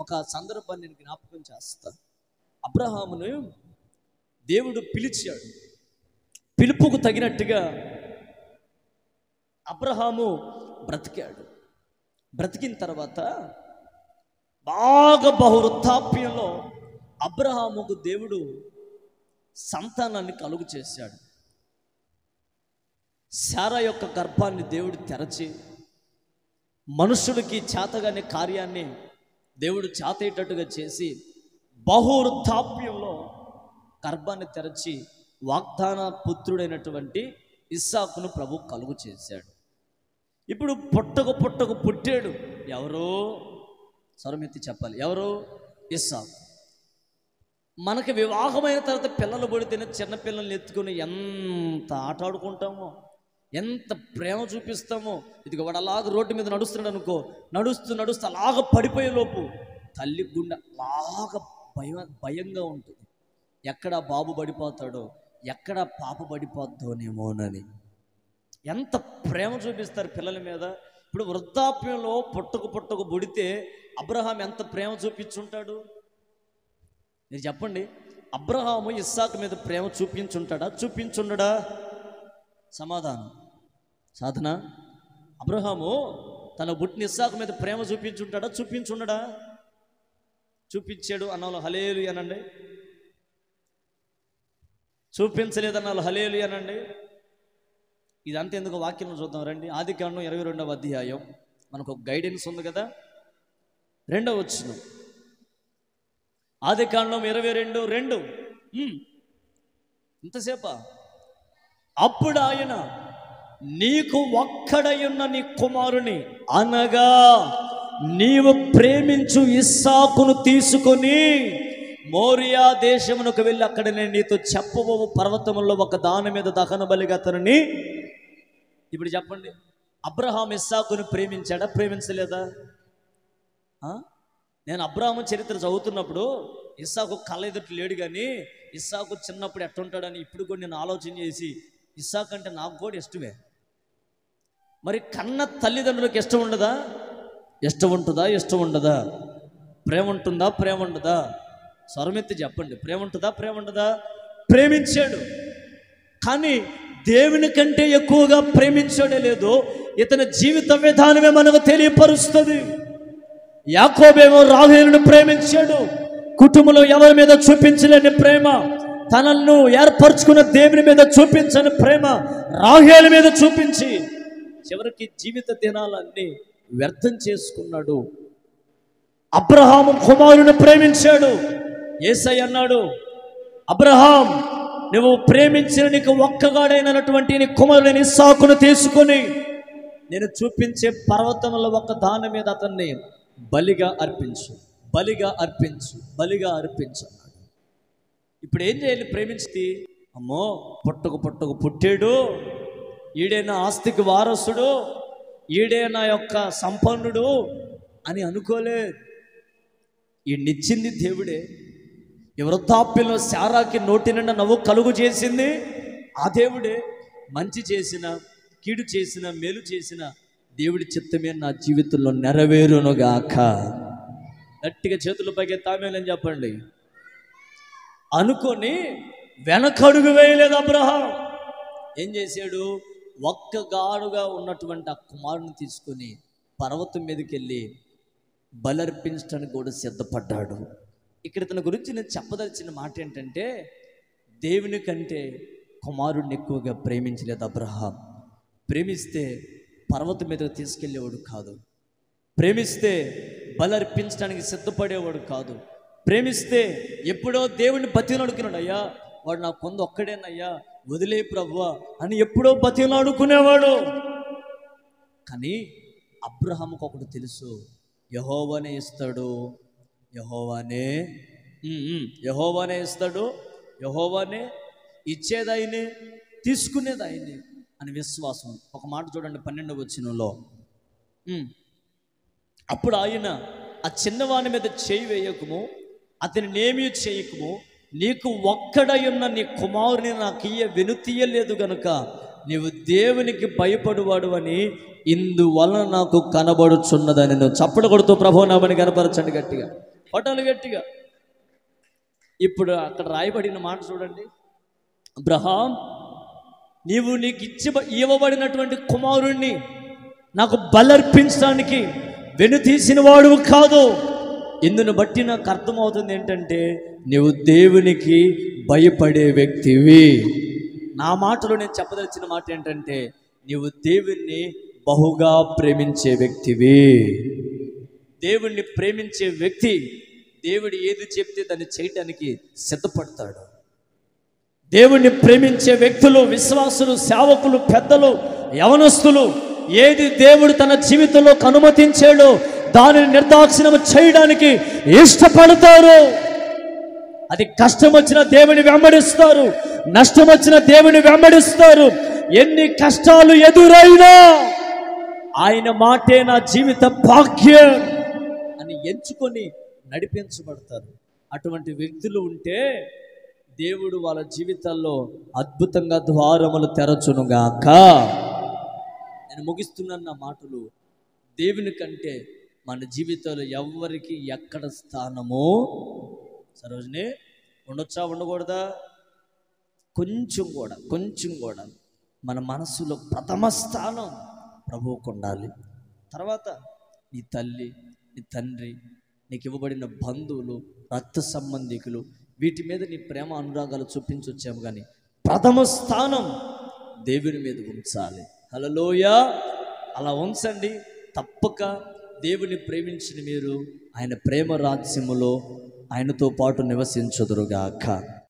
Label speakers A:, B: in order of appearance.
A: ఒక సందర్భాన్ని నేను జ్ఞాపకం చేస్తా అబ్రహామును దేవుడు పిలిచాడు పిలుపుకు తగినట్టుగా అబ్రహాము బ్రతికాడు బ్రతికిన తర్వాత బాగా బహువృద్ధాప్యంలో అబ్రహాముకు దేవుడు సంతానాన్ని కలుగు చేశాడు శారా యొక్క గర్భాన్ని దేవుడు తెరచి మనుషుడికి చేతగానే కార్యాన్ని దేవుడు చేతేటట్టుగా చేసి బహువృద్ధాప్యంలో గర్భాన్ని తెరచి వాగ్దాన పుత్రుడైనటువంటి ఇస్సాకును ప్రభు కలుగు చేశాడు ఇప్పుడు పుట్టకు పుట్టకు పుట్టాడు ఎవరో స్వరమెత్తి చెప్పాలి ఎవరు ఇస్సాకు మనకి వివాహమైన తర్వాత పిల్లలు పుడితేనే చిన్న పిల్లల్ని ఎత్తుకుని ఎంత ఆట ఆడుకుంటామో ఎంత ప్రేమ చూపిస్తామో ఇది వాడు అలాగ రోడ్డు మీద నడుస్తున్నాడు అనుకో నడుస్తూ నడుస్తూ అలాగ పడిపోయే లోపు తల్లి గుండె అలాగ భయం భయంగా ఉంటుంది ఎక్కడ బాబు పడిపోతాడో ఎక్కడ పాప పడిపోద్దోనేమోనని ఎంత ప్రేమ చూపిస్తారు పిల్లల మీద ఇప్పుడు వృద్ధాప్యంలో పుట్టకు పుట్టకు బుడితే అబ్రహాం ఎంత ప్రేమ చూపించుంటాడు మీరు చెప్పండి అబ్రహాము ఇస్సాకు మీద ప్రేమ చూపించుంటాడా చూపించుండడా సమాధానం సాధన అబ్రహాము తన బుట్టిన ఇస్సాకు మీద ప్రేమ చూపించుంటాడా చూపించుండడా చూపించాడు అన్నాళ్ళు హలేలు అనండి చూపించలేదన్నాళ్ళు హలేలు అనండి ఇదంతా ఎందుకు వాక్యం చూద్దాం రండి ఆది కాండం ఇరవై రెండవ అధ్యాయం మనకు ఒక గైడెన్స్ ఉంది కదా రెండవ వచ్చిన ఆది కాండం ఇరవై రెండు రెండు ఉమ్. ఇంతసేపా అప్పుడు ఆయన నీకు ఒక్కడయున్న నీ కుమారుని అనగా నీవు ప్రేమించు ఇస్సాకును తీసుకొని మోరియా దేశమునకు వెళ్ళి అక్కడ నేను నీతో చెప్పబో పర్వతములో ఒక దాని మీద దహన బలిగా అతనిని ఇప్పుడు చెప్పండి అబ్రహాం ఇస్సాకును ప్రేమించాడా ప్రేమించలేదా ఆ? నేను అబ్రాహ్మ చరిత్ర చదువుతున్నప్పుడు ఇస్సాకు కళ్ళ ఎదుటి లేడు కానీ ఇస్సాకు చిన్నప్పుడు ఎట్టుంటాడని ఇప్పుడు కూడా నేను ఆలోచన చేసి ఇస్సాకు అంటే నాకు కూడా ఇష్టమే మరి కన్న తల్లిదండ్రులకు ఇష్టం ఉండదా ఇష్టం ఉంటుందా ఇష్టం ఉండదా ప్రేమ ఉంటుందా ప్రేమ ఉండదా స్వరమెత్తి చెప్పండి ప్రేమ ఉంటుందా ప్రేమ ఉండదా ప్రేమించాడు కానీ దేవుని కంటే ఎక్కువగా ప్రేమించాడే లేదు ఇతని జీవిత విధానమే మనకు తెలియపరుస్తుంది యాకోబేమో రాహేలును ప్రేమించాడు కుటుంబంలో ఎవరి మీద చూపించలేని ప్రేమ తనను ఏర్పరచుకున్న దేవుని మీద చూపించని ప్రేమ రాహేలు మీద చూపించి చివరికి జీవిత దినాలన్నీ వ్యర్థం చేసుకున్నాడు అబ్రహాము కుమారుని ప్రేమించాడు ఏసై అన్నాడు అబ్రహాం నువ్వు ప్రేమించిన నీకు ఒక్కగాడైనటువంటి నీ కుమారుని సాకును తీసుకొని నేను చూపించే పర్వతముల ఒక దాని మీద అతన్ని బలిగా అర్పించు బలిగా అర్పించు బలిగా అర్పించు అన్నాడు ఇప్పుడు ఏం చేయాలి ప్రేమించి అమ్మో పుట్టకు పుట్టకు పుట్టాడు ఈడే నా ఆస్తికి వారసుడు ఈడే నా యొక్క సంపన్నుడు అని అనుకోలే ఈ నిచ్చింది దేవుడే ఈ వృద్ధాప్యంలో శారాకి నోటి నిండా నవ్వు కలుగు చేసింది ఆ దేవుడే మంచి చేసిన కీడు చేసిన మేలు చేసిన దేవుడి చిత్తమే నా జీవితంలో నెరవేరునుగాక గట్టిగా చేతులు పైకి తామేలని చెప్పండి అనుకొని వెనకడుగు వేయలేదు అబ్రహాం ఏం చేశాడు ఒక్కగాడుగా ఉన్నటువంటి ఆ కుమారుని తీసుకొని పర్వతం మీదకి వెళ్ళి బలర్పించడానికి కూడా సిద్ధపడ్డాడు ఇక్కడ తన గురించి నేను చెప్పదలిచిన మాట ఏంటంటే దేవుని కంటే కుమారుడిని ఎక్కువగా ప్రేమించలేదు అబ్రహాం ప్రేమిస్తే పర్వతం మీదకు తీసుకెళ్ళేవాడు కాదు ప్రేమిస్తే బలర్పించడానికి సిద్ధపడేవాడు కాదు ప్రేమిస్తే ఎప్పుడో దేవుడిని బతిలాడుకున్నాడు అయ్యా వాడు నా కొంద ఒక్కడేనయ్యా వదిలే ప్రభువా అని ఎప్పుడో బతిలాడుకునేవాడు కానీ అబ్రహాముకు ఒకటి తెలుసు యహోవానే ఇస్తాడు యహోవానే ఉమ్, ఉమ్, యహోవానే ఇస్తాడు యహోవానే ఇచ్చేది ఆయనే తీసుకునేది ఆయనే అని విశ్వాసం ఒక మాట చూడండి పన్నెండవ వచ్చినలో అప్పుడు ఆయన ఆ చిన్నవాని మీద చేయి వేయకము అతని నేమి చేయకము నీకు ఒక్కడయున్న నీ కుమారుని నాకు ఇయ్య వెనుతీయలేదు గనుక నీవు దేవునికి భయపడువాడు అని ఇందువలన నాకు కనబడుచున్నదని నువ్వు చప్పడు కొడుతూ ప్రభు నామని కనపరచండి గట్టిగా పట్టాలి గట్టిగా ఇప్పుడు అక్కడ రాయబడిన మాట చూడండి అబ్రహాం నీవు నీకు ఇచ్చి ఇవ్వబడినటువంటి కుమారుణ్ణి నాకు బలర్పించడానికి వెనుతీసిన వాడువు కాదు ఇందును బట్టి నాకు అర్థమవుతుంది ఏంటంటే నీవు దేవునికి భయపడే వ్యక్తివి నా మాటలో నేను చెప్పదలిచిన మాట ఏంటంటే నీవు దేవుణ్ణి బహుగా ప్రేమించే వ్యక్తివి దేవుణ్ణి ప్రేమించే వ్యక్తి దేవుడు ఏది చెప్తే దాన్ని చేయటానికి సిద్ధపడతాడు దేవుణ్ణి ప్రేమించే వ్యక్తులు విశ్వాసులు సేవకులు పెద్దలు యవనస్తులు ఏది దేవుడు తన జీవితంలో అనుమతించాడో దానిని నిర్దాక్షిణం చేయడానికి ఇష్టపడతారు అది కష్టం వచ్చిన దేవుని వెంబడిస్తారు నష్టం వచ్చిన దేవుని వెంబడిస్తారు ఎన్ని కష్టాలు ఎదురైనా ఆయన మాటే నా జీవిత భాగ్యం అని ఎంచుకొని నడిపించబడతారు అటువంటి వ్యక్తులు ఉంటే దేవుడు వాళ్ళ జీవితాల్లో అద్భుతంగా ద్వారములు తెరచునుగాక నేను ముగిస్తున్నాను నా మాటలు దేవుని కంటే మన జీవితంలో ఎవరికి ఎక్కడ స్థానమో సరోజనే ఉండొచ్చా ఉండకూడదా కొంచెం కూడా కొంచెం కూడా మన మనసులో ప్రథమ స్థానం ప్రభువుకు ఉండాలి తర్వాత నీ తల్లి నీ తండ్రి నీకు ఇవ్వబడిన బంధువులు రక్త సంబంధికులు వీటి మీద నీ ప్రేమ అనురాగాలు చూపించొచ్చాము కానీ ప్రథమ స్థానం దేవుని మీద ఉంచాలి హలోయ అలా ఉంచండి తప్పక దేవుని ప్రేమించిన మీరు ఆయన ప్రేమ రాజ్యములో ఆయనతో పాటు నివసించుదురుగాక